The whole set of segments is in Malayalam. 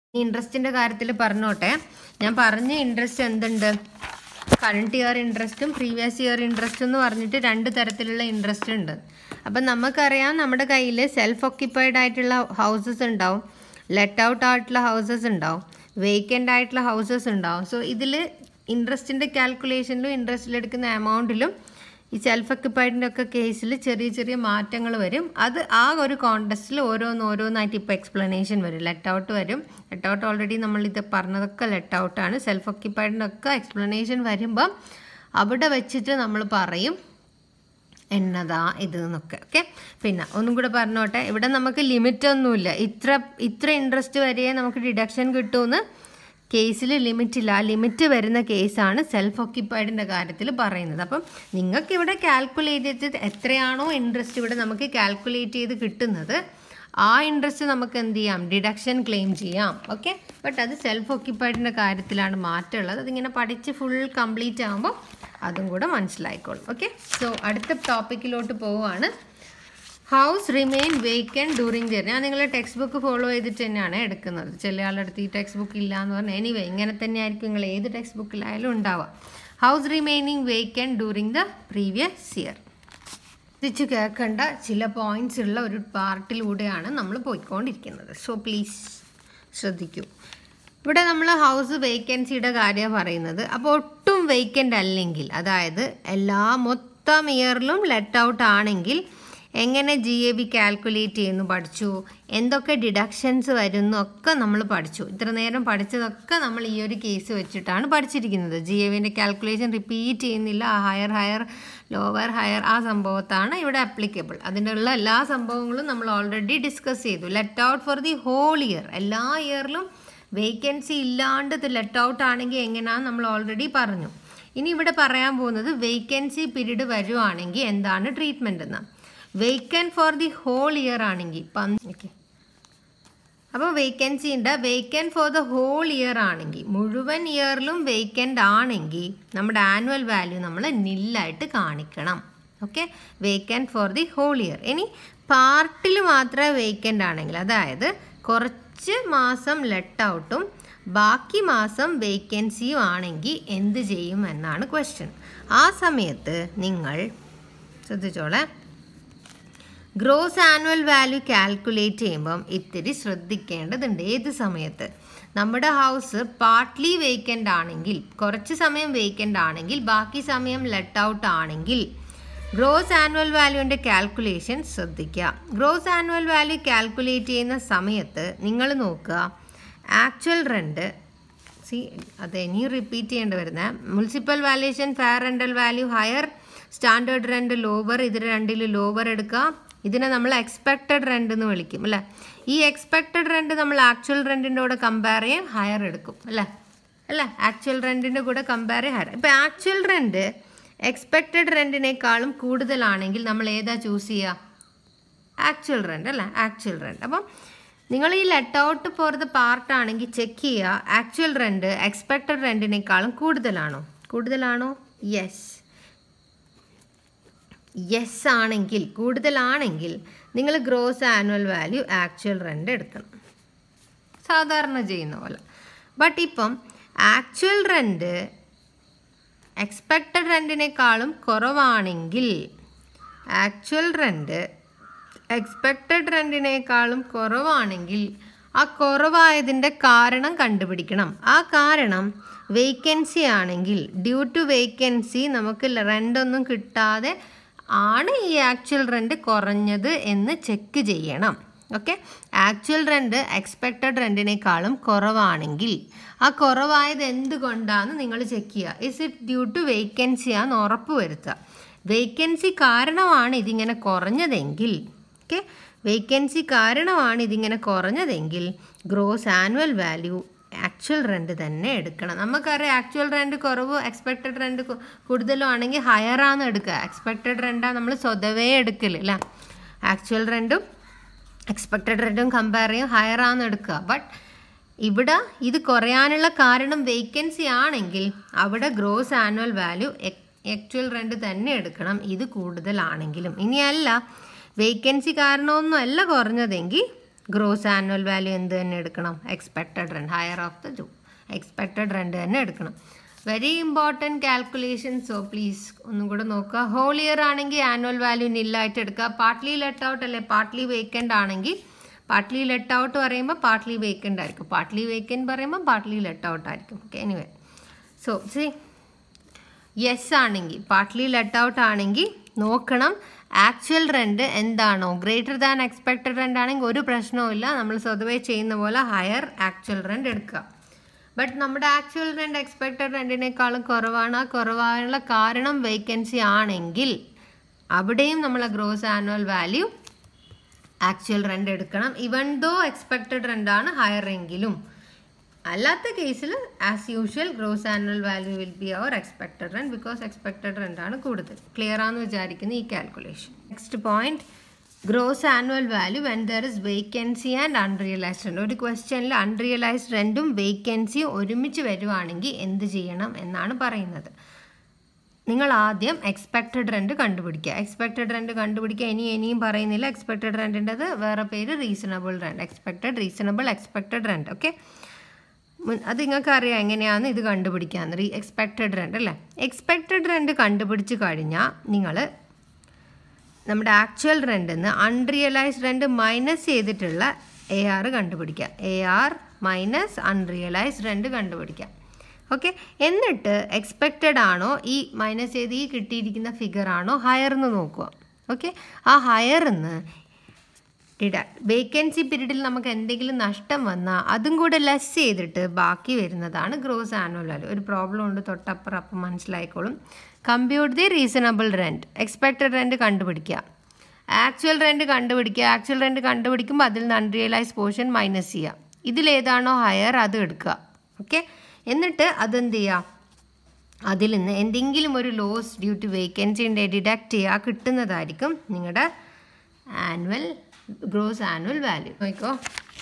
ഇൻട്രസ്റ്റിൻ്റെ കാര്യത്തിൽ പറഞ്ഞോട്ടെ ഞാൻ പറഞ്ഞ ഇൻട്രസ്റ്റ് എന്തുണ്ട് കറണ്ട് ഇയർ ഇൻട്രസ്റ്റും പ്രീവിയസ് ഇയർ ഇൻട്രസ്റ്റ് എന്ന് പറഞ്ഞിട്ട് രണ്ട് തരത്തിലുള്ള ഇൻട്രസ്റ്റ് ഉണ്ട് അപ്പം നമുക്കറിയാം നമ്മുടെ കയ്യിൽ സെൽഫ് ഓക്യുപ്പൈഡ് ആയിട്ടുള്ള ഹൗസസ് ഉണ്ടാവും ലെറ്റ് ഔട്ട് ആയിട്ടുള്ള ഹൗസസ് ഉണ്ടാവും വേക്കൻ്റ് ആയിട്ടുള്ള ഹൗസസ് ഉണ്ടാവും സോ ഇതിൽ ഇൻട്രസ്റ്റിൻ്റെ കാൽക്കുലേഷനിലും ഇൻട്രസ്റ്റിലെടുക്കുന്ന എമൗണ്ടിലും ഈ സെൽഫ് ഒക്യുപ്പൈഡിൻ്റെ ഒക്കെ കേസിൽ ചെറിയ ചെറിയ മാറ്റങ്ങൾ വരും അത് ആ ഒരു കോണ്ടസ്റ്റിൽ ഓരോന്ന് ഓരോന്നായിട്ട് ഇപ്പോൾ എക്സ്പ്ലനേഷൻ വരും ലെറ്റ് ഔട്ട് വരും ലെറ്റ് ഔട്ട് ഓൾറെഡി നമ്മൾ ഇത് പറഞ്ഞതൊക്കെ ലെറ്റ് ഔട്ടാണ് സെൽഫ് ഒക്യുപ്പൈഡിൻ്റെ ഒക്കെ എക്സ്പ്ലനേഷൻ വരുമ്പം അവിടെ വെച്ചിട്ട് നമ്മൾ പറയും എന്നതാ ഇത് എന്നൊക്കെ ഓക്കെ പിന്നെ ഒന്നും കൂടെ പറഞ്ഞോട്ടെ ഇവിടെ നമുക്ക് ലിമിറ്റ് ഒന്നുമില്ല ഇത്ര ഇത്ര ഇൻട്രസ്റ്റ് വരെയേ നമുക്ക് ഡിഡക്ഷൻ കിട്ടുമെന്ന് കേസിൽ ലിമിറ്റ് ഇല്ല ആ ലിമിറ്റ് വരുന്ന കേസാണ് സെൽഫ് ഓക്യുപ്പൈഡിൻ്റെ കാര്യത്തിൽ പറയുന്നത് അപ്പം നിങ്ങൾക്ക് ഇവിടെ കാൽക്കുലേറ്റ് ചെയ്ത് എത്രയാണോ ഇൻട്രസ്റ്റ് ഇവിടെ നമുക്ക് കാൽക്കുലേറ്റ് ചെയ്ത് കിട്ടുന്നത് ആ ഇൻട്രസ്റ്റ് നമുക്ക് എന്ത് ചെയ്യാം ഡിഡക്ഷൻ ക്ലെയിം ചെയ്യാം ഓക്കെ ബട്ട് അത് സെൽഫ് ഓക്യുപ്പൈഡിൻ്റെ കാര്യത്തിലാണ് മാറ്റമുള്ളത് അതിങ്ങനെ പഠിച്ച് ഫുൾ കംപ്ലീറ്റ് ആകുമ്പോൾ അതും കൂടെ മനസ്സിലായിക്കോളും ഓക്കെ സോ അടുത്ത ടോപ്പിക്കിലോട്ട് പോവുകയാണ് house remain vacant during journey ഞാൻ നിങ്ങളുടെ ടെക്സ്റ്റ് ബുക്ക് ഫോളോ ചെയ്തിട്ട് തന്നെയാണ് എടുക്കുന്നത് ചില ആളുടെ അടുത്ത് ഈ ടെക്സ്റ്റ് ബുക്ക് ഇല്ല എന്ന് പറഞ്ഞാൽ എനിവേ ഇങ്ങനെ തന്നെ ആയിരിക്കും നിങ്ങൾ ഏത് ടെക്സ്റ്റ് ബുക്കിലായാലും ഉണ്ടാവുക house remaining vacant during the previous year തിരിച്ചു കേൾക്കേണ്ട ചില പോയിന്റ്സ് ഉള്ള ഒരു പാർട്ടിലൂടെയാണ് നമ്മൾ പോയിക്കൊണ്ടിരിക്കുന്നത് സോ പ്ലീസ് ശ്രദ്ധിക്കൂ ഇവിടെ നമ്മൾ ഹൗസ് വേക്കൻസിയുടെ കാര്യമാണ് പറയുന്നത് അപ്പോൾ ഒട്ടും വേക്കൻ്റ് അല്ലെങ്കിൽ അതായത് എല്ലാ മൊത്തം ഇയറിലും ലെറ്റ് ഔട്ട് ആണെങ്കിൽ എങ്ങനെ ജി എ ബി കാൽക്കുലേറ്റ് ചെയ്യുന്നു പഠിച്ചു എന്തൊക്കെ ഡിഡക്ഷൻസ് വരുന്നു ഒക്കെ നമ്മൾ പഠിച്ചു ഇത്ര നേരം പഠിച്ചതൊക്കെ നമ്മൾ ഈ ഒരു കേസ് വെച്ചിട്ടാണ് പഠിച്ചിരിക്കുന്നത് ജി എ വിൻ്റെ കാൽക്കുലേഷൻ റിപ്പീറ്റ് ചെയ്യുന്നില്ല ആ ഹയർ ഹയർ ലോവർ ഹയർ ആ സംഭവത്താണ് ഇവിടെ അപ്ലിക്കബിൾ അതിൻ്റെ ഉള്ള എല്ലാ സംഭവങ്ങളും നമ്മൾ ഓൾറെഡി ഡിസ്കസ് ചെയ്തു let out for the whole year എല്ലാ ഇയറിലും വേക്കൻസി ഇല്ലാണ്ട് ഇത് ലെറ്റ് ഔട്ട് ആണെങ്കിൽ എങ്ങനെയാണെന്ന് നമ്മൾ ഓൾറെഡി പറഞ്ഞു ഇനി ഇവിടെ പറയാൻ പോകുന്നത് വേക്കൻസി പീരീഡ് വരുവാണെങ്കിൽ എന്താണ് ട്രീറ്റ്മെൻ്റ് എന്ന് vacant for the whole year ആണെങ്കിൽ ഓക്കെ അപ്പോൾ വേക്കൻസി ഉണ്ട് vacant for the whole year ആണെങ്കിൽ മുഴുവൻ ഇയറിലും വേക്കൻ്റ് ആണെങ്കിൽ നമ്മുടെ ആനുവൽ വാല്യൂ നമ്മൾ നില്ലായിട്ട് കാണിക്കണം okay vacant for the whole year ഇനി പാർട്ടിൽ മാത്രമേ വേക്കൻ്റ് ആണെങ്കിൽ അതായത് കുറച്ച് മാസം ലെറ്റ് ഔട്ടും ബാക്കി മാസം വേക്കൻസിയും ആണെങ്കിൽ എന്ത് ചെയ്യും എന്നാണ് ക്വസ്റ്റ്യൻ ആ സമയത്ത് നിങ്ങൾ ശ്രദ്ധിച്ചോളെ ഗ്രോസ് ആനുവൽ വാല്യൂ കാൽക്കുലേറ്റ് ചെയ്യുമ്പം ഇത്തിരി ശ്രദ്ധിക്കേണ്ടതുണ്ട് ഏത് സമയത്ത് നമ്മുടെ ഹൗസ് പാർട്ട്ലി വേക്കൻ്റ് ആണെങ്കിൽ കുറച്ച് സമയം വേക്കൻ്റ് ആണെങ്കിൽ ബാക്കി സമയം ലെറ്റ് ഔട്ട് ആണെങ്കിൽ ഗ്രോസ് ആനുവൽ വാല്യൂവിൻ്റെ കാൽക്കുലേഷൻ ശ്രദ്ധിക്കുക ഗ്രോസ് ആനുവൽ വാല്യൂ കാൽക്കുലേറ്റ് ചെയ്യുന്ന സമയത്ത് നിങ്ങൾ നോക്കുക ആക്ച്വൽ റെൻറ്റ് സി അത് ഇനി റിപ്പീറ്റ് ചെയ്യേണ്ടി വരുന്നത് municipal valuation fair rental value higher standard rent lower ഇത് രണ്ടിൽ ലോവർ എടുക്കുക ഇതിനെ നമ്മൾ എക്സ്പെക്റ്റഡ് റെൻ്റ് എന്ന് വിളിക്കും അല്ലേ ഈ എക്സ്പെക്റ്റഡ് റെൻ്റ് നമ്മൾ ആക്ച്വൽ റെൻറ്റിൻ്റെ കൂടെ കമ്പയർ ചെയ്യാൻ ഹയർ എടുക്കും അല്ലേ അല്ലേ ആക്ച്വൽ റെൻറ്റിൻ്റെ കൂടെ കമ്പയർ ചെയ്യാൻ ഹയർ ഇപ്പം ആക്ച്വൽ റെൻറ്റ് എക്സ്പെക്റ്റഡ് റെൻറ്റിനേക്കാളും കൂടുതലാണെങ്കിൽ നമ്മൾ ഏതാ ചൂസ് ചെയ്യുക ആക്ച്വൽ റെൻ്റ് അല്ലേ ആക്ച്വൽ റെൻ്റ് അപ്പം നിങ്ങൾ ഈ let out for the part ആണെങ്കിൽ ചെക്ക് ചെയ്യുക ആക്ച്വൽ റെൻറ്റ് എക്സ്പെക്റ്റഡ് റെൻറ്റിനേക്കാളും കൂടുതലാണോ കൂടുതലാണോ യെസ് യെസ് ആണെങ്കിൽ കൂടുതലാണെങ്കിൽ നിങ്ങൾ gross annual value actual rent എടുക്കണം സാധാരണ ചെയ്യുന്ന പോലെ ബട്ട് ഇപ്പം ആക്ച്വൽ റെൻറ്റ് എക്സ്പെക്റ്റഡ് റെൻറ്റിനേക്കാളും കുറവാണെങ്കിൽ ആക്ച്വൽ റെൻറ്റ് എക്സ്പെക്റ്റഡ് റെൻറ്റിനേക്കാളും കുറവാണെങ്കിൽ ആ കുറവായതിൻ്റെ കാരണം കണ്ടുപിടിക്കണം ആ കാരണം വേക്കൻസി ആണെങ്കിൽ ഡ്യൂ ടു വേക്കൻസി നമുക്ക് റെൻ്റൊന്നും കിട്ടാതെ ആണ് ഈ ആക്ച്വൽ റെൻറ്റ് കുറഞ്ഞത് എന്ന് ചെക്ക് ചെയ്യണം ഓക്കെ ആക്ച്വൽ റെൻറ്റ് എക്സ്പെക്റ്റഡ് റെൻറ്റിനേക്കാളും കുറവാണെങ്കിൽ ആ കുറവായത് എന്തുകൊണ്ടാണെന്ന് നിങ്ങൾ ചെക്ക് ചെയ്യുക is it due to vacancy ആണെന്ന് ഉറപ്പ് വരുത്തുക വേക്കൻസി കാരണമാണ് ഇതിങ്ങനെ കുറഞ്ഞതെങ്കിൽ ഓക്കെ വേക്കൻസി കാരണമാണ് ഇതിങ്ങനെ കുറഞ്ഞതെങ്കിൽ gross annual value actual rent തന്നെ എടുക്കണം നമുക്കറിയാം ആക്ച്വൽ റെൻറ്റ് കുറവ് എക്സ്പെക്റ്റഡ് റെൻറ്റ് കൂടുതലും ആണെങ്കിൽ ഹയറാണ് എടുക്കുക എക്സ്പെക്റ്റഡ് റെൻറ്റാണ് നമ്മൾ സ്വതവേ എടുക്കല് അല്ലേ ആക്ച്വൽ റെൻറ്റും എക്സ്പെക്റ്റഡ് റെൻറ്റും കമ്പയർ ചെയ്യും ഹയറാണ് എടുക്കുക ബട്ട് ഇവിടെ ഇത് കുറയാനുള്ള കാരണം വേക്കൻസി ആണെങ്കിൽ അവിടെ gross annual value actual rent തന്നെ എടുക്കണം ഇത് കൂടുതലാണെങ്കിലും ഇനിയല്ല വേക്കൻസി കാരണമൊന്നും അല്ല കുറഞ്ഞതെങ്കിൽ ഗ്രോസ് ആനുവൽ വാല്യൂ എന്ത് തന്നെ എടുക്കണം expected rent higher of the two expected rent തന്നെ എടുക്കണം very important calculation so please ഒന്നും കൂടെ നോക്കുക ഹോൾ ഇയർ ആണെങ്കിൽ ആനുവൽ വാല്യൂ നില്ലായിട്ട് എടുക്കുക പാർട്ട്ലി ലെറ്റ് ഔട്ട് അല്ലെ പാർട്ട്ലി വേക്കൻ്റ് ആണെങ്കിൽ പാർട്ട്ലി ലെറ്റ് ഔട്ട് പറയുമ്പോൾ പാർട്ട്ലി വേക്കൻ്റ് ആയിരിക്കും പാർട്ട്ലി വേക്കൻ്റ് പറയുമ്പോൾ പാർട്ട്ലി ലെറ്റ് ഔട്ട് ആയിരിക്കും okay anyway so see yes ആണെങ്കിൽ പാർട്ട്ലി ലെറ്റ് ഔട്ട് ആണെങ്കിൽ നോക്കണം ആക്ച്വൽ റെൻറ്റ് എന്താണോ ഗ്രേറ്റർ ദാൻ എക്സ്പെക്റ്റഡ് റെൻ്റ് ആണെങ്കിൽ ഒരു പ്രശ്നവും ഇല്ല നമ്മൾ സ്വതവേ ചെയ്യുന്ന പോലെ ഹയർ ആക്ച്വൽ റെൻറ്റ് എടുക്കുക ബട്ട് നമ്മുടെ ആക്ച്വൽ റെൻറ്റ് എക്സ്പെക്റ്റഡ് റെൻറ്റിനേക്കാളും കുറവാണ് ആ കുറവാനുള്ള കാരണം വേക്കൻസി ആണെങ്കിൽ അവിടെയും നമ്മൾ gross annual value actual rent എടുക്കണം ഇവൺ ദോ എക്സ്പെക്റ്റഡ് റെൻ്റ് ആണ് ഹയർ എങ്കിലും അല്ലാത്ത കേസിൽ as usual gross annual value will be our expected rent because expected rent ആണ് കൂടുതൽ ക്ലിയർ ആണെന്ന് വിചാരിക്കുന്ന ഈ calculation next point gross annual value when there is vacancy and unrealised rent ഒരു ക്വസ്റ്റ്യനിൽ അൺറിയലൈസ്ഡ് റെൻറ്റും വേക്കൻസിയും ഒരുമിച്ച് വരുവാണെങ്കിൽ എന്ത് ചെയ്യണം എന്നാണ് പറയുന്നത് നിങ്ങൾ ആദ്യം എക്സ്പെക്റ്റഡ് റെൻറ്റ് കണ്ടുപിടിക്കുക എക്സ്പെക്റ്റഡ് റെൻറ്റ് കണ്ടുപിടിക്കുക ഇനി ഇനിയും പറയുന്നില്ല എക്സ്പെക്റ്റഡ് റെൻറ്റിൻ്റെത് വേറെ പേര് reasonable rent expected reasonable expected rent okay അത് നിങ്ങൾക്ക് അറിയാം എങ്ങനെയാണ് ഇത് കണ്ടുപിടിക്കാന്ന് റീ എക്സ്പെക്റ്റഡ് റെൻറ്റ് അല്ലേ എക്സ്പെക്റ്റഡ് റെൻറ്റ് കണ്ടുപിടിച്ച് കഴിഞ്ഞാൽ നിങ്ങൾ നമ്മുടെ ആക്ച്വൽ റെൻറ്റിൽ നിന്ന് അൺറിയലൈസ്ഡ് റെൻറ്റ് മൈനസ് ചെയ്തിട്ടുള്ള എ ആർ കണ്ടുപിടിക്കുക A R minus unrealised rent കണ്ടുപിടിക്കുക ഓക്കെ എന്നിട്ട് എക്സ്പെക്റ്റഡ് ആണോ ഈ മൈനസ് ചെയ്ത് ഈ കിട്ടിയിരിക്കുന്ന ഫിഗർ ആണോ ഹയർ എന്ന് നോക്കുക ഓക്കെ ആ ഹയറിന്ന് ഡിഡക്ട് വേക്കൻസി പീരീഡിൽ നമുക്ക് എന്തെങ്കിലും നഷ്ടം വന്നാൽ അതും കൂടെ ലെസ് ചെയ്തിട്ട് ബാക്കി വരുന്നതാണ് ഗ്രോസ് ആനുവൽ വാല്യൂ ഒരു പ്രോബ്ലം ഉണ്ട് തൊട്ടപ്പുറം അപ്പം മനസ്സിലായിക്കോളും compute the reasonable rent expected rent കണ്ടുപിടിക്കുക ആക്ച്വൽ റെൻറ്റ് കണ്ടുപിടിക്കുക ആക്ച്വൽ റെൻറ്റ് കണ്ടുപിടിക്കുമ്പോൾ അതിൽ നിന്ന് അൺറിയലൈസ് പോർഷൻ മൈനസ് ചെയ്യുക ഇതിലേതാണോ ഹയർ അത് എടുക്കുക ഓക്കെ എന്നിട്ട് അതെന്ത് ചെയ്യുക അതിൽ നിന്ന് എന്തെങ്കിലും ഒരു ലോസ് ഡ്യൂ ടു വേക്കൻസി ഉണ്ട് ഡിഡക്റ്റ് ചെയ്യുക കിട്ടുന്നതായിരിക്കും നിങ്ങളുടെ ആനുവൽ ഗ്രോസ് ആനുവൽ വാല്യൂ നോക്കോ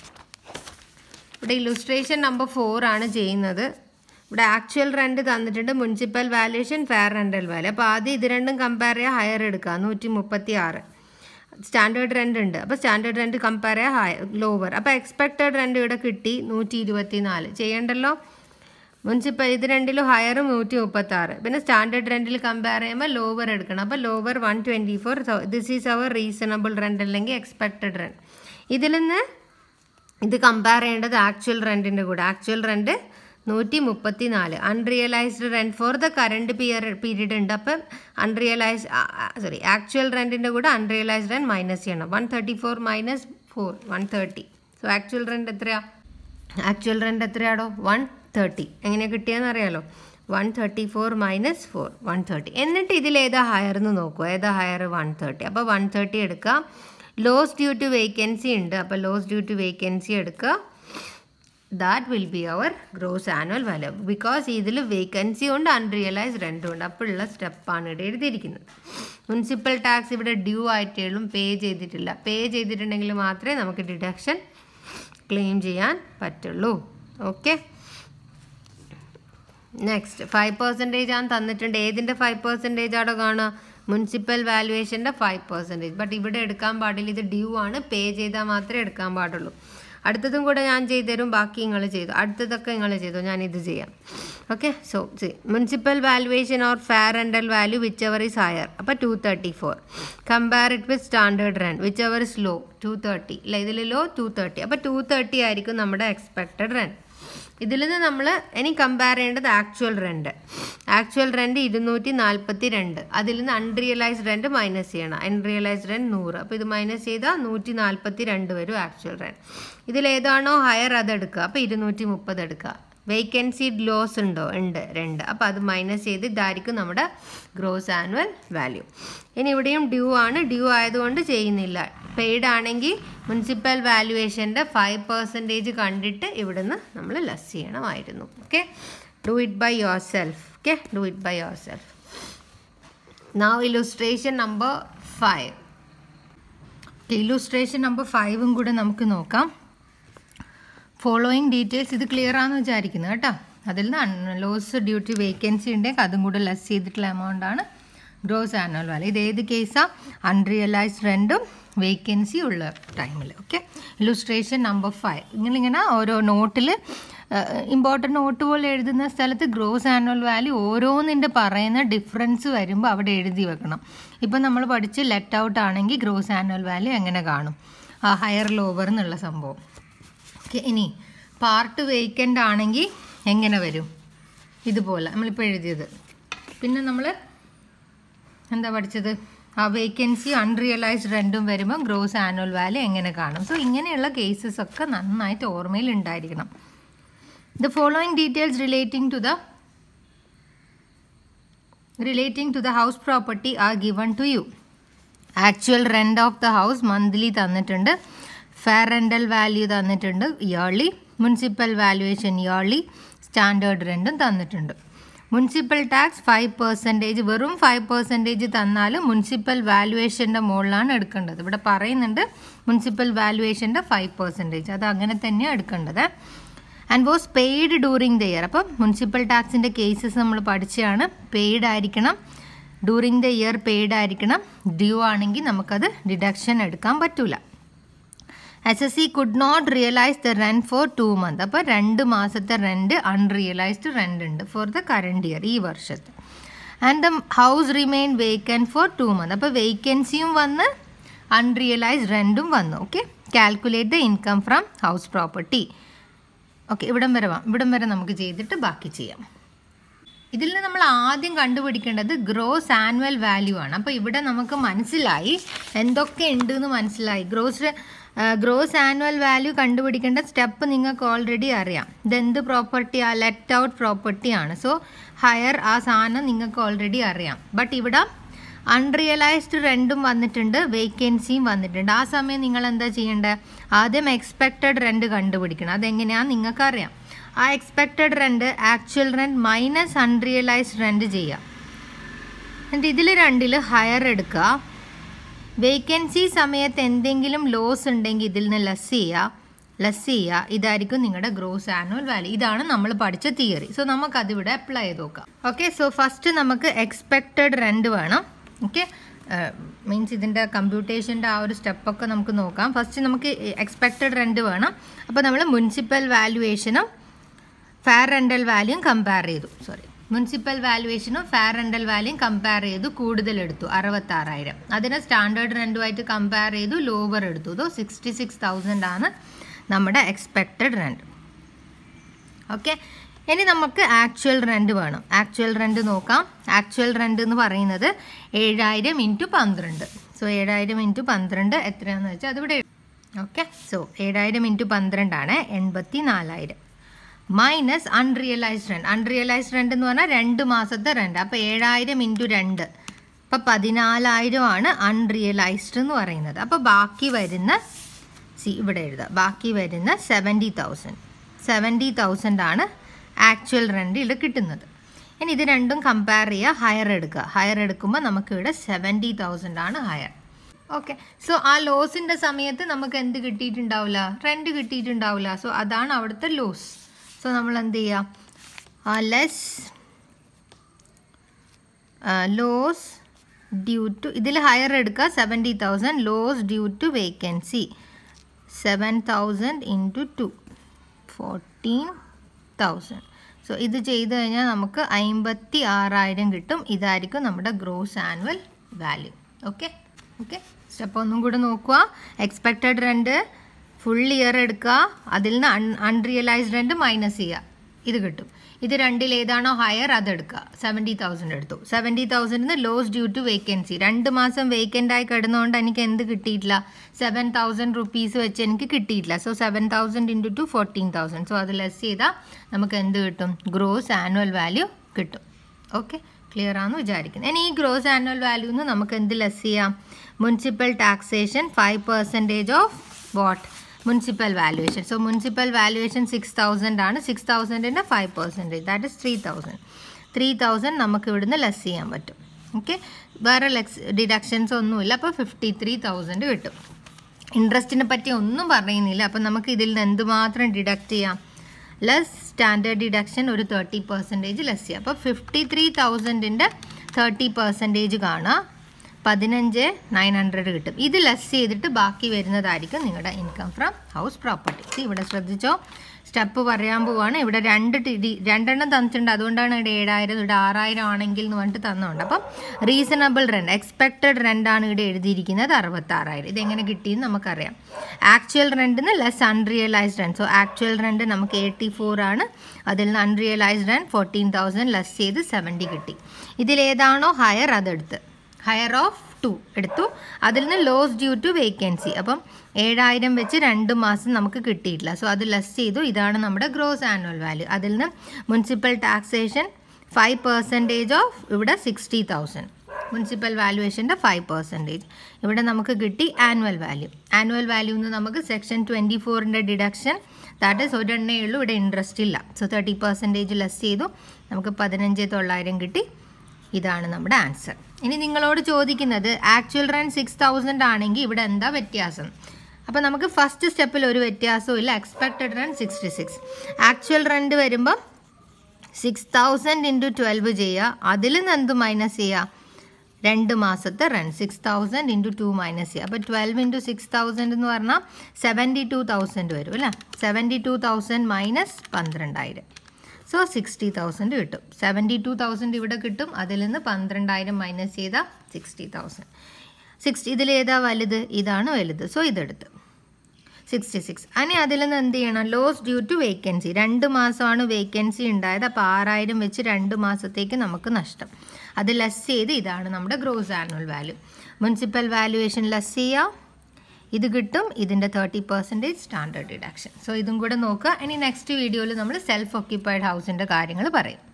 ഇവിടെ ഇലുസ്ട്രേഷൻ നമ്പർ ഫോർ ആണ് ചെയ്യുന്നത് ഇവിടെ ആക്ച്വൽ റെൻറ്റ് തന്നിട്ടുണ്ട് municipal valuation fair rental value അപ്പോൾ ആദ്യം ഇത് രണ്ടും കമ്പയർ ചെയ്യുക ഹയർ എടുക്കുക നൂറ്റി മുപ്പത്തി ആറ് സ്റ്റാൻഡേർഡ് റെൻ്റ് ഉണ്ട് അപ്പോൾ സ്റ്റാൻഡേർഡ് റെൻറ്റ് കമ്പയർ ചെയ്യുക ഹൈ ലോവർ അപ്പോൾ എക്സ്പെക്റ്റഡ് റെൻറ്റ് ഇവിടെ കിട്ടി നൂറ്റി ഇരുപത്തി നാല് ചെയ്യണ്ടല്ലോ മുനിസിപ്പൽ ഇത് രണ്ടിലും ഹയറും നൂറ്റി മുപ്പത്തി ആറ് പിന്നെ സ്റ്റാൻഡേർഡ് റെൻറ്റിൽ കമ്പയർ ചെയ്യുമ്പോൾ ലോവർ എടുക്കണം അപ്പോൾ lower one twenty four this is our reasonable rent അല്ലെങ്കിൽ എക്സ്പെക്റ്റഡ് റെൻറ്റ് ഇതിൽ നിന്ന് ഇത് കമ്പയർ ചെയ്യേണ്ടത് ആക്ച്വൽ റെൻറ്റിൻ്റെ കൂടെ ആക്ച്വൽ റെൻറ്റ് നൂറ്റി മുപ്പത്തി നാല് unrealised rent for the current year period ഉണ്ട് അപ്പം അൺറിയലൈസ് സോറി ആക്ച്വൽ റെൻറ്റിൻ്റെ കൂടെ അൺറിയലൈസ്ഡ് റെൻറ്റ് മൈനസ് ചെയ്യണം one thirty four minus four one thirty so actual rent എത്രയാ ആക്ച്വൽ റെൻറ്റ് എത്രയാടോ വൺ തേർട്ടി എങ്ങനെ കിട്ടിയെന്ന് അറിയാലോ one thirty four minus four one thirty എന്നിട്ട് ഇതിൽ ഏതാ ഹയർ എന്ന് നോക്കുക ഏതാ ഹയർ വൺ തേർട്ടി അപ്പോൾ വൺ തേർട്ടി എടുക്കുക ലോസ് ഡ്യൂ ടു വേക്കൻസി ഉണ്ട് അപ്പോൾ ലോസ് ഡ്യൂ ടു വേക്കൻസി എടുക്കുക that will be our gross annual value because ഇതിൽ വേക്കൻസി ഉണ്ട് അൺറിയലൈസ് റെൻറ്റും ഉണ്ട് അപ്പോൾ ഉള്ള സ്റ്റെപ്പാണ് ഇവിടെ എഴുതിയിരിക്കുന്നത് മുനിസിപ്പൽ ടാക്സ് ഇവിടെ ഡ്യൂ ആയിട്ടും പേ ചെയ്തിട്ടില്ല പേ ചെയ്തിട്ടുണ്ടെങ്കിൽ മാത്രമേ നമുക്ക് ഡിഡക്ഷൻ ക്ലെയിം ചെയ്യാൻ പറ്റുള്ളൂ ഓക്കെ നെക്സ്റ്റ് ഫൈവ് പെർസെൻറ്റേജ് ആണ് തന്നിട്ടുണ്ട് ഏതിൻ്റെ ഫൈവ് പെർസെൻറ്റേജ് ആണോ കാണുക മുനിസിപ്പൽ വാല്യുവേഷൻ്റെ ഫൈവ് പെർസെൻറ്റേജ് ബട്ട് ഇവിടെ എടുക്കാൻ പാടില്ല ഇത് ഡ്യൂ ആണ് പേ ചെയ്താൽ മാത്രമേ എടുക്കാൻ പാടുള്ളൂ അടുത്തതും കൂടെ ഞാൻ ചെയ്തു തരും ബാക്കി നിങ്ങൾ ചെയ്തു അടുത്തതൊക്കെ നിങ്ങൾ ചെയ്തു ഞാൻ ഇത് ചെയ്യാം okay so see municipal valuation or fair rental value whichever is higher അപ്പോൾ two thirty four compare it with standard rent whichever is low two thirty അല്ല ഇതിൽ ലോ ടു തേർട്ടി അപ്പോൾ ടു തേർട്ടി ആയിരിക്കും നമ്മുടെ എക്സ്പെക്റ്റഡ് റെൻറ്റ് ഇതിൽ നിന്ന് നമ്മൾ ഇനി കമ്പയർ ചെയ്യേണ്ടത് ആക്ച്വൽ റെൻറ്റ് ആക്ച്വൽ റെൻറ്റ് ഇരുന്നൂറ്റി നാൽപ്പത്തി രണ്ട് അതിൽ നിന്ന് അൺറിയലൈസ്ഡ് റെൻറ്റ് മൈനസ് ചെയ്യണം അൺറിയലൈസ്ഡ് റെൻറ്റ് നൂറ് അപ്പോൾ ഇത് മൈനസ് ചെയ്താൽ നൂറ്റി നാൽപ്പത്തി രണ്ട് വരും ആക്ച്വൽ റെൻറ്റ് ഇതിൽ ഏതാണോ ഹയർ അത് എടുക്കുക അപ്പോൾ ഇരുന്നൂറ്റി മുപ്പത് എടുക്കുക വേക്കൻസി ലോസ് ഉണ്ടോ ഉണ്ട് രണ്ട് അപ്പോൾ അത് മൈനസ് ചെയ്ത് ഇതായിരിക്കും നമ്മുടെ ഗ്രോസ് ആനുവൽ വാല്യൂ ഇനി ഇവിടെയും ഡ്യൂ ആണ് ഡ്യൂ ആയതുകൊണ്ട് ചെയ്യുന്നില്ല പെയ്ഡ് ആണെങ്കിൽ മുനിസിപ്പൽ വാല്യുവേഷൻ്റെ ഫൈവ് പെർസെൻറ്റേജ് കണ്ടിട്ട് ഇവിടുന്ന് നമ്മൾ ലെസ് ചെയ്യണമായിരുന്നു okay do it by yourself okay do it by yourself now illustration number five illustration number ഫൈവും കൂടെ നമുക്ക് നോക്കാം ഫോളോയിങ് ഡീറ്റെയിൽസ് ഇത് ക്ലിയർ ആണെന്ന് വിചാരിക്കുന്നു കേട്ടോ അതിൽ നിന്ന് ലോസ് ഡ്യൂട്ടി വേക്കൻസി ഉണ്ടെങ്കിൽ അതും കൂടെ ലെസ് ചെയ്തിട്ടുള്ള എമൗണ്ട് ആണ് ഗ്രോസ് ആനുവൽ വാല്യൂ ഇത് ഏത് കേസാണ് അൺറിയലൈസ്ഡ് റെൻറ്റും വേക്കൻസി ഉള്ള ടൈമിൽ ഓക്കെ ഇലുസ്ട്രേഷൻ നമ്പർ ഫൈവ് ഇങ്ങനെ ഓരോ നോട്ടിൽ ഇമ്പോർട്ടൻ്റ് നോട്ട് പോലെ എഴുതുന്ന സ്ഥലത്ത് ഗ്രോസ് ആനുവൽ വാല്യൂ ഓരോന്നിൻ്റെ പറയുന്ന ഡിഫറൻസ് വരുമ്പോൾ അവിടെ എഴുതി വെക്കണം ഇപ്പം നമ്മൾ പഠിച്ച് ലെറ്റ് ഔട്ട് ആണെങ്കിൽ ഗ്രോസ് ആനുവൽ വാല്യൂ എങ്ങനെ കാണും ആ ഹയർ ലോവർ എന്നുള്ള സംഭവം ഓക്കെ ഇനി പാർട്ട് വേക്കൻ്റ് ആണെങ്കിൽ എങ്ങനെ വരും ഇതുപോലെ നമ്മളിപ്പോൾ എഴുതിയത് പിന്നെ നമ്മൾ എന്താ പഠിച്ചത് ആ വേക്കൻസി അൺറിയലൈസ്ഡ് റെൻറ്റും വരുമ്പോൾ ഗ്രോസ് ആനുവൽ വാല്യൂ എങ്ങനെ കാണും സോ ഇങ്ങനെയുള്ള കേസസ് ഒക്കെ നന്നായിട്ട് ഓർമ്മയിൽ ഉണ്ടായിരിക്കണം the following details relating to the relating to the house property are given to you actual rent of the house monthly തന്നിട്ടുണ്ട് ഫെയർ റെൻ്റൽ വാല്യൂ തന്നിട്ടുണ്ട് yearly municipal valuation yearly standard റെൻറ്റും തന്നിട്ടുണ്ട് മുനിസിപ്പൽ ടാക്സ് ഫൈവ് പെർസെൻറ്റേജ് വെറും ഫൈവ് പെർസെൻറ്റേജ് തന്നാലും മുനിസിപ്പൽ വാല്യുവേഷൻ്റെ മുകളിലാണ് എടുക്കേണ്ടത് ഇവിടെ പറയുന്നുണ്ട് മുനിസിപ്പൽ വാല്യുവേഷൻ്റെ ഫൈവ് പെർസെൻറ്റേജ് അത് അങ്ങനെ തന്നെയാണ് എടുക്കേണ്ടത് and was paid during the year അപ്പം മുനിസിപ്പൽ ടാക്സിൻ്റെ കേസസ് നമ്മൾ പഠിച്ചതാണ് പെയ്ഡ് ആയിരിക്കണം ഡ്യൂറിങ് ദ ഇയർ പെയ്ഡ് ആയിരിക്കണം ഡ്യൂ ആണെങ്കിൽ നമുക്കത് ഡിഡക്ഷൻ എടുക്കാൻ പറ്റൂല S S C could not realise the rent for two month അപ്പോൾ രണ്ട് മാസത്തെ റെൻറ്റ് അൺറിയലൈസ്ഡ് റെൻ്റ് ഉണ്ട് ഫോർ ദ കറണ്ട് ഇയർ ഈ വർഷത്തെ and the house remain vacant for two month അപ്പോൾ വേക്കൻസിയും വന്ന് അൺറിയലൈസ്ഡ് റെൻറ്റും വന്നു okay calculate the income from house property okay ഇവിടം വരെ വാ ഇവിടം വരെ നമുക്ക് ചെയ്തിട്ട് ബാക്കി ചെയ്യാം ഇതിൽ നിന്ന് നമ്മൾ ആദ്യം കണ്ടുപിടിക്കേണ്ടത് ഗ്രോസ് ആനുവൽ വാല്യൂ ആണ് അപ്പോൾ ഇവിടെ നമുക്ക് മനസ്സിലായി എന്തൊക്കെ ഉണ്ട് എന്ന് മനസ്സിലായി ഗ്രോസ് ഗ്രോസ് ആനുവൽ വാല്യൂ കണ്ടുപിടിക്കേണ്ട സ്റ്റെപ്പ് നിങ്ങൾക്ക് ഓൾറെഡി അറിയാം ഇതെന്ത് പ്രോപ്പർട്ടിയാണ് ലെറ്റ് ഔട്ട് പ്രോപ്പർട്ടിയാണ് സോ ഹയർ ആ സാധനം നിങ്ങൾക്ക് ഓൾറെഡി അറിയാം ബട്ട് ഇവിടെ അൺറിയലൈസ്ഡ് റെൻറ്റും വന്നിട്ടുണ്ട് വേക്കൻസിയും വന്നിട്ടുണ്ട് ആ സമയം നിങ്ങൾ എന്താ ചെയ്യേണ്ടത് ആദ്യം എക്സ്പെക്റ്റഡ് റെൻറ്റ് കണ്ടുപിടിക്കണം അതെങ്ങനെയാണെന്ന് നിങ്ങൾക്കറിയാം ആ expected rent actual rent minus unrealised rent ചെയ്യാം എന്നിട്ട് ഇതിൽ രണ്ടിൽ ഹയർ എടുക്കുക വേക്കൻസി സമയത്ത് എന്തെങ്കിലും ലോസ് ഉണ്ടെങ്കിൽ ഇതിൽ നിന്ന് ലെസ് ചെയ്യുക ലെസ് ചെയ്യുക ഇതായിരിക്കും നിങ്ങളുടെ ഗ്രോസ് ആനുവൽ വാല്യൂ ഇതാണ് നമ്മൾ പഠിച്ച തിയറി സോ നമുക്കതിവിടെ അപ്ലൈ ചെയ്ത് നോക്കാം ഓക്കെ സോ ഫസ്റ്റ് നമുക്ക് എക്സ്പെക്റ്റഡ് റെൻറ്റ് വേണം ഓക്കെ മീൻസ് ഇതിൻ്റെ കമ്പ്യൂട്ടേഷൻ്റെ ആ ഒരു സ്റ്റെപ്പൊക്കെ നമുക്ക് നോക്കാം ഫസ്റ്റ് നമുക്ക് എക്സ്പെക്റ്റഡ് റെൻറ്റ് വേണം അപ്പോൾ നമ്മൾ മുനിസിപ്പൽ വാല്യുവേഷനും ഫെയർ റെൻ്റൽ വാല്യൂം കമ്പയർ ചെയ്തു സോറി മുനിസിപ്പൽ വാല്യുവേഷനും ഫെയർ റെൻ്റൽ വാല്യൂം കമ്പയർ ചെയ്തു കൂടുതൽ എടുത്തു അറുപത്താറായിരം അതിനെ സ്റ്റാൻഡേർഡ് റെൻറ്റുമായിട്ട് കമ്പയർ ചെയ്തു ലോവർ എടുത്തു ഇതോ സിക്സ്റ്റി സിക്സ് തൗസൻഡ് ആണ് നമ്മുടെ എക്സ്പെക്റ്റഡ് റെൻറ്റ് ഓക്കെ ഇനി നമുക്ക് ആക്ച്വൽ റെൻറ്റ് വേണം ആക്ച്വൽ റെൻറ്റ് നോക്കാം ആക്ച്വൽ റെൻറ്റ് എന്ന് പറയുന്നത് ഏഴായിരം ഇൻറ്റു പന്ത്രണ്ട് സോ ഏഴായിരം ഇൻറ്റു പന്ത്രണ്ട് എത്രയാണെന്ന് വെച്ചാൽ അതിവിടെ ഓക്കെ സോ ഏഴായിരം ഇൻറ്റു പന്ത്രണ്ടാണ് എൺപത്തി നാലായിരം minus unrealised rent unrealised rent എന്ന് പറഞ്ഞാൽ രണ്ട് മാസത്തെ റെൻറ്റ് അപ്പോൾ ഏഴായിരം ഇൻറ്റു രണ്ട് അപ്പോൾ പതിനാലായിരം ആണ് അൺറിയലൈസ്ഡ് എന്ന് പറയുന്നത് അപ്പോൾ ബാക്കി വരുന്ന സി ഇവിടെ എഴുതാം ബാക്കി വരുന്ന സെവൻറ്റി തൗസൻഡ് സെവൻറ്റി തൗസൻഡ് ആണ് ആക്ച്വൽ റെൻറ്റ് ഇവിടെ കിട്ടുന്നത് ഇനി ഇത് രണ്ടും കമ്പയർ ചെയ്യുക ഹയർ എടുക്കുക ഹയർ എടുക്കുമ്പോൾ നമുക്ക് ഇവിടെ സെവൻറ്റി തൗസൻഡ് ആണ് ഹയർ ഓക്കെ സോ ആ ലോസിൻ്റെ സമയത്ത് നമുക്ക് എന്ത് കിട്ടിയിട്ടുണ്ടാവില്ല റെൻറ്റ് കിട്ടിയിട്ടുണ്ടാവില്ല സോ അതാണ് അവിടുത്തെ ലോസ് സോ നമ്മൾ എന്ത് ചെയ്യുക ലെസ് ലോസ് ഡ്യൂ ടു ഇതിൽ ഹയർ എടുക്കുക seventy thousand loss due to vacancy seven thousand into two fourteen thousand so ഇത് ചെയ്ത് കഴിഞ്ഞാൽ നമുക്ക് അമ്പത്തി ആറായിരം കിട്ടും ഇതായിരിക്കും നമ്മുടെ gross annual value okay okay step ഒന്നും കൂടെ നോക്കുക എക്സ്പെക്റ്റഡ് റെൻറ്റ് ഫുൾ ഇയർ എടുക്കുക അതിൽ നിന്ന് അൺ അൺറിയലൈസ്ഡ് റെൻറ്റ് മൈനസ് ചെയ്യുക ഇത് കിട്ടും ഇത് രണ്ടിൽ ഏതാണോ ഹയർ അതെടുക്കുക സെവൻറ്റി തൗസൻഡ് എടുത്തു സെവൻറ്റി തൗസൻഡിന് ലോസ് ഡ്യൂ ടു വേക്കൻസി രണ്ട് മാസം വേക്കൻ്റ് ആയി കിടന്നുകൊണ്ട് എനിക്ക് എന്ത് കിട്ടിയിട്ടില്ല സെവൻ തൗസൻഡ് റുപ്പീസ് വെച്ച് എനിക്ക് കിട്ടിയിട്ടില്ല so seven thousand into two fourteen thousand so അത് ലെസ് ചെയ്താൽ നമുക്ക് എന്ത് കിട്ടും ഗ്രോസ് ആനുവൽ വാല്യൂ കിട്ടും ഓക്കെ ക്ലിയർ ആണെന്ന് വിചാരിക്കുന്നു ഇനി ഈ ഗ്രോസ് ആനുവൽ വാല്യൂ നിന്ന് നമുക്ക് എന്ത് ലെസ് ചെയ്യാം municipal taxation five percentage of what municipal valuation so municipal valuation six thousand ആണ് സിക്സ് തൗസൻഡിൻ്റെ five percentage that is three thousand three thousand നമുക്ക് ഇവിടുന്ന് ലെസ് ചെയ്യാൻ പറ്റും ഓക്കെ വേറെ ലെക്സ് ഡിഡക്ഷൻസ് ഒന്നുമില്ല അപ്പോൾ ഫിഫ്റ്റി ത്രീ തൗസൻഡ് കിട്ടും ഇൻട്രസ്റ്റിനെ പറ്റി ഒന്നും പറയുന്നില്ല അപ്പം നമുക്ക് ഇതിൽ നിന്ന് എന്തുമാത്രം ഡിഡക്റ്റ് ചെയ്യാം ലെസ് സ്റ്റാൻഡേർഡ് ഡിഡക്ഷൻ ഒരു തേർട്ടി പെർസെൻറ്റേജ് ലെസ് ചെയ്യാം അപ്പോൾ ഫിഫ്റ്റി ത്രീ തൗസൻഡിൻ്റെ തേർട്ടി പെർസെൻറ്റേജ് കാണുക പതിനഞ്ച് നയൻ ഹൺഡ്രഡ് കിട്ടും ഇത് ലെസ് ചെയ്തിട്ട് ബാക്കി വരുന്നതായിരിക്കും നിങ്ങളുടെ ഇൻകം ഫ്രം ഹൗസ് പ്രോപ്പർട്ടി ഇവിടെ ശ്രദ്ധിച്ചോ സ്റ്റെപ്പ് പറയാൻ പോവാണ് ഇവിടെ രണ്ട് ടി രണ്ടെണ്ണം തന്നിട്ടുണ്ട് അതുകൊണ്ടാണ് ഇവിടെ ഏഴായിരം ഇവിടെ ആറായിരം ആണെങ്കിൽ എന്ന് പറഞ്ഞിട്ട് തന്നുണ്ട് അപ്പം റീസണബിൾ റെൻറ്റ് എക്സ്പെക്റ്റഡ് റെൻ്റാണ് ഇവിടെ എഴുതിയിരിക്കുന്നത് അറുപത്താറായിരം ഇതെങ്ങനെ കിട്ടിയെന്ന് നമുക്കറിയാം ആക്ച്വൽ റെൻറ്റിന് less unrealised rent so actual rent നമുക്ക് എയ്റ്റി ഫോർ ആണ് അതിൽ നിന്ന് unrealised rent fourteen thousand less ചെയ്ത് സെവൻറ്റി കിട്ടി ഇതിലേതാണോ ഹയർ അതെടുത്ത് ഹയർ ഓഫ് ടു എടുത്തു അതിൽ നിന്ന് ലോസ് ഡ്യൂ ടു വേക്കൻസി അപ്പം ഏഴായിരം വെച്ച് രണ്ട് മാസം നമുക്ക് കിട്ടിയിട്ടില്ല സോ അത് ലെസ് ചെയ്തു ഇതാണ് നമ്മുടെ ഗ്രോസ് ആനുവൽ വാല്യൂ അതിൽ നിന്ന് municipal taxation five percentage of ഇവിടെ സിക്സ്റ്റി തൗസൻഡ് മുനിസിപ്പൽ വാല്യുവേഷൻ്റെ ഫൈവ് പെർസെൻറ്റേജ് ഇവിടെ നമുക്ക് കിട്ടി ആനുവൽ വാല്യൂ ആനുവൽ വാല്യൂ എന്ന് നമുക്ക് സെക്ഷൻ ട്വൻറ്റി ഫോറിൻ്റെ ഡിഡക്ഷൻ ദാറ്റ് ഈസ് ഒരെണ്ണേ ഉള്ളൂ ഇവിടെ ഇൻട്രസ്റ്റ് ഇല്ല സോ തേർട്ടി പെർസെൻറ്റേജ് ലെസ് ചെയ്തു നമുക്ക് പതിനഞ്ച് തൊള്ളായിരം കിട്ടി ഇതാണ് നമ്മുടെ ആൻസർ ഇനി നിങ്ങളോട് ചോദിക്കുന്നത് ആക്ച്വൽ റെൻറ്റ് സിക്സ് തൗസൻഡ് ആണെങ്കിൽ ഇവിടെ എന്താ വ്യത്യാസം അപ്പോൾ നമുക്ക് ഫസ്റ്റ് സ്റ്റെപ്പിൽ ഒരു വ്യത്യാസവും ഇല്ല expected rent sixty six actual rent വരുമ്പോൾ സിക്സ് തൗസൻഡ് ഇൻറ്റു ട്വൽവ് ചെയ്യുക അതിൽ നിന്ന് എന്ത് മൈനസ് ചെയ്യുക രണ്ട് മാസത്തെ rent six thousand into two minus ചെയ്യുക അപ്പോൾ ട്വൽവ് ഇൻറ്റു സിക്സ് തൗസൻഡ് എന്ന് പറഞ്ഞാൽ സെവൻറ്റി ടു തൗസൻഡ് വരും അല്ലേ സെവൻറ്റി ടു തൗസൻഡ് മൈനസ് പന്ത്രണ്ടായിരം സോ സിക്സ്റ്റി തൗസൻഡ് കിട്ടും സെവൻറ്റി ടു തൗസൻഡ് ഇവിടെ കിട്ടും അതിൽ നിന്ന് പന്ത്രണ്ടായിരം മൈനസ് ചെയ്താൽ സിക്സ്റ്റി തൗസൻഡ് സിക്സ്റ്റി ഇതിലേതാ വലുത് ഇതാണ് വലുത് സോ ഇതെടുത്ത് സിക്സ്റ്റി സിക്സ് ഇനി അതിൽ നിന്ന് എന്ത് ചെയ്യണം ലോസ് ഡ്യൂ ടു വേക്കൻസി രണ്ട് മാസമാണ് വേക്കൻസി ഉണ്ടായത് അപ്പോൾ ആറായിരം വെച്ച് രണ്ട് മാസത്തേക്ക് നമുക്ക് നഷ്ടം അത് ലെസ് ചെയ്ത് ഇതാണ് നമ്മുടെ gross annual value municipal valuation less ചെയ്യുക ഇത് കിട്ടും ഇതിൻ്റെ thirty percentage standard deduction so ഇതും കൂടെ നോക്കുക ഇനി നെക്സ്റ്റ് വീഡിയോയിൽ നമ്മൾ സെൽഫ് ഓക്യുപ്പൈഡ് ഹൗസിൻ്റെ കാര്യങ്ങൾ പറയും